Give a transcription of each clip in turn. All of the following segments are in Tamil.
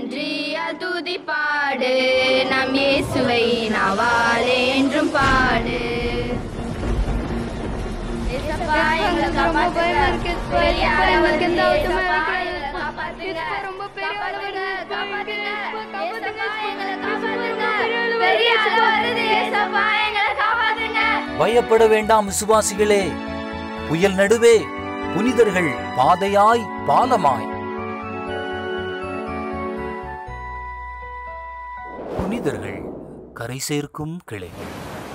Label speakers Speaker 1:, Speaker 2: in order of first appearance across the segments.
Speaker 1: நன்றியால் துதிப்பாடு நம் இயேசுவை நாவாலே என்றும் பாடு ஏசப்பா, எங்களை காப்பாத்துங்க. பெரிய அளவுக்கு இந்த ஏசப்பா, எங்களை காப்பாத்துங்க. காப்பாத்துங்க, காப்பாத்துங்க. ஏசப்பா, எங்களை காப்பாத்துங்க. பெரிய அளவு வருது, ஏசப்பா, எங்களை காப்பாத்துங்க.
Speaker 2: பயப்பட வேண்டாம் விசுவாசிகளே புயல் நடுவே புனிதர்கள் பாதையாய் பாலமாய் புனிதர்கள் கரை சேர்க்கும் கிளைகள்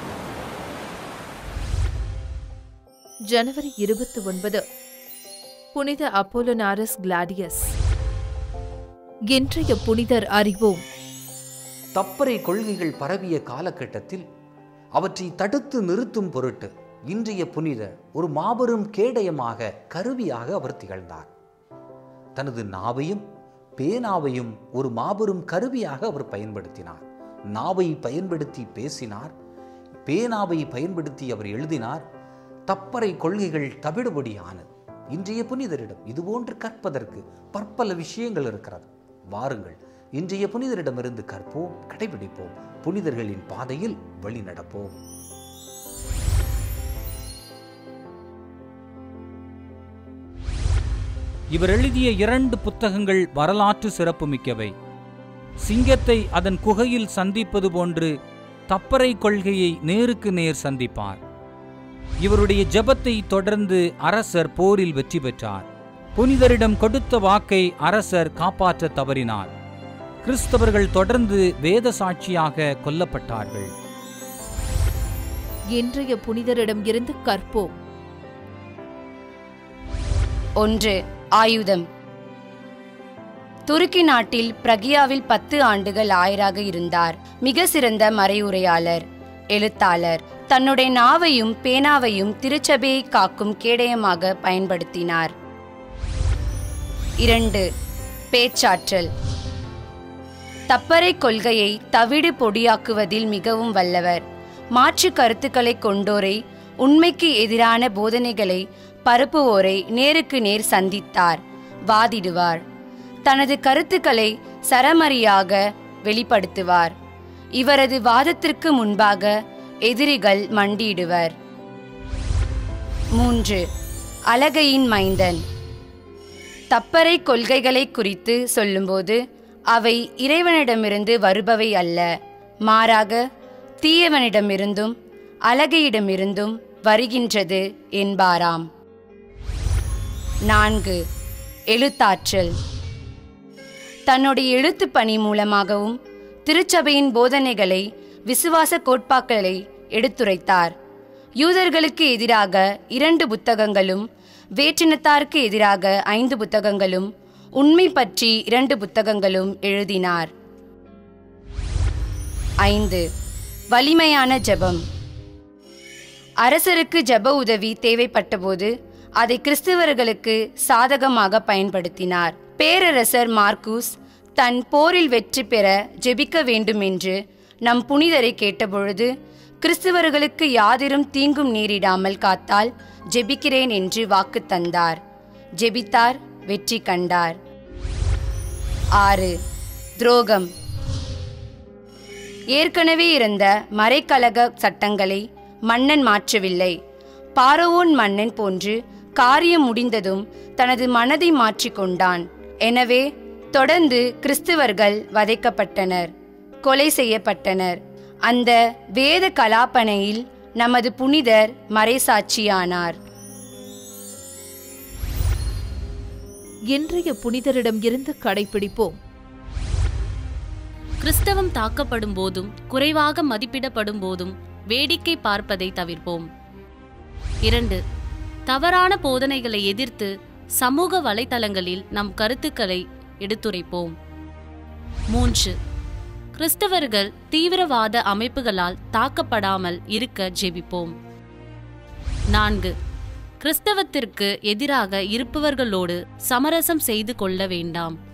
Speaker 3: ஜனவரி இருபத்தி ஒன்பது புனித அப்போலோனாரஸ் கிளாடியஸ் இன்றைய புனிதர் அறிவோம்
Speaker 2: தப்பறை கொள்கைகள் பரவிய காலகட்டத்தில் அவற்றை தடுத்து நிறுத்தும் பொருட்டு இன்றைய புனிதர் ஒரு மாபெரும் கேடயமாக கருவியாக அவர் திகழ்ந்தார் தனது நாவையும் பேனாவையும் ஒரு மாபெரும் கருவியாக அவர் பயன்படுத்தினார் நாவை பயன்படுத்தி பேசினார் பேனாவை பயன்படுத்தி அவர் எழுதினார் தப்பறை கொள்கைகள் தவிடுபடியானது இன்றைய புனிதரிடம் இதுபோன்று கற்பதற்கு பற்பல விஷயங்கள் இருக்கிறது வாருங்கள் இன்றைய புனிதரிடமிருந்து கற்போம் கடைபிடிப்போம் புனிதர்களின் பாதையில் வழி நடப்போம்
Speaker 4: இவர் எழுதிய இரண்டு புத்தகங்கள் வரலாற்று சிறப்புமிக்கவை சிங்கத்தை அதன் குகையில் சந்திப்பது போன்று தப்பறை கொள்கையை நேருக்கு நேர் சந்திப்பார் இவருடைய ஜெபத்தை தொடர்ந்து அரசர் போரில் வெற்றி பெற்றார் புனிதரிடம் கொடுத்த வாக்கை அரசர் காப்பாற்ற தவறினார் கிறிஸ்தவர்கள் தொடர்ந்து வேத சாட்சியாக கொல்லப்பட்டார்கள்
Speaker 3: இன்றைய புனிதரிடம் இருந்து கற்போம்
Speaker 5: ஒன்று ஆயுதம் துருக்கி நாட்டில் பிரகியாவில் பத்து ஆண்டுகள் ஆயராக இருந்தார் மிக சிறந்த மறையுரையாளர் எழுத்தாளர் தன்னுடைய நாவையும் பேனாவையும் திருச்சபையை காக்கும் கேடயமாக பயன்படுத்தினார் இரண்டு பேச்சாற்றல் தப்பறை கொள்கையை தவிடு பொடியாக்குவதில் மிகவும் வல்லவர் மாற்று கருத்துக்களை கொண்டோரை உண்மைக்கு எதிரான போதனைகளை பரப்புவோரை நேருக்கு நேர் சந்தித்தார் வாதிடுவார் தனது கருத்துக்களை சரமரியாக வெளிப்படுத்துவார் இவரது வாதத்திற்கு முன்பாக எதிரிகள் மண்டியிடுவர் மூன்று அழகையின் மைந்தன் தப்பறை கொள்கைகளை குறித்து சொல்லும்போது அவை இறைவனிடமிருந்து வருபவை அல்ல மாறாக தீயவனிடமிருந்தும் அழகையிடமிருந்தும் வருகின்றது என்பாராம் நான்கு எழுத்தாற்றல் தன்னுடைய எழுத்துப் பணி மூலமாகவும் திருச்சபையின் போதனைகளை விசுவாச கோட்பாக்களை எடுத்துரைத்தார் யூதர்களுக்கு எதிராக இரண்டு புத்தகங்களும் வேற்றினத்தாருக்கு எதிராக ஐந்து புத்தகங்களும் உண்மை பற்றி இரண்டு புத்தகங்களும் எழுதினார் ஐந்து வலிமையான ஜெபம் அரசருக்கு ஜெப உதவி தேவைப்பட்டபோது அதை கிறிஸ்தவர்களுக்கு சாதகமாக பயன்படுத்தினார் பேரரசர் மார்க்கூஸ் தன் போரில் வெற்றி பெற ஜெபிக்க வேண்டுமென்று நம் புனிதரை கேட்டபொழுது கிறிஸ்தவர்களுக்கு யாதிரும் தீங்கும் நேரிடாமல் காத்தால் ஜெபிக்கிறேன் என்று வாக்கு தந்தார் ஜெபித்தார் வெற்றி கண்டார் ஆறு துரோகம் ஏற்கனவே இருந்த மறைக்கழக சட்டங்களை மன்னன் மாற்றவில்லை பாரோவோன் மன்னன் போன்று காரியம் முடிந்ததும் தனது மனதை மாற்றிக்கொண்டான் எனவே தொடர்ந்து கிறிஸ்துவர்கள் வதைக்கப்பட்டனர் கொலை செய்யப்பட்டனர் அந்த வேத கலாப்பனையில் நமது புனிதர் மறைசாட்சியானார்
Speaker 3: இன்றைய புனிதரிடம் இருந்து கடைபிடிப்போம்
Speaker 6: கிறிஸ்தவம் தாக்கப்படும் போதும் குறைவாக மதிப்பிடப்படும் போதும் வேடிக்கை பார்ப்பதை தவிர்ப்போம் இரண்டு தவறான போதனைகளை எதிர்த்து சமூக வலைத்தளங்களில் நம் கருத்துக்களை எடுத்துரைப்போம் மூன்று கிறிஸ்தவர்கள் தீவிரவாத அமைப்புகளால் தாக்கப்படாமல் இருக்க ஜெபிப்போம் நான்கு கிறிஸ்தவத்திற்கு எதிராக இருப்பவர்களோடு சமரசம் செய்து கொள்ள வேண்டாம்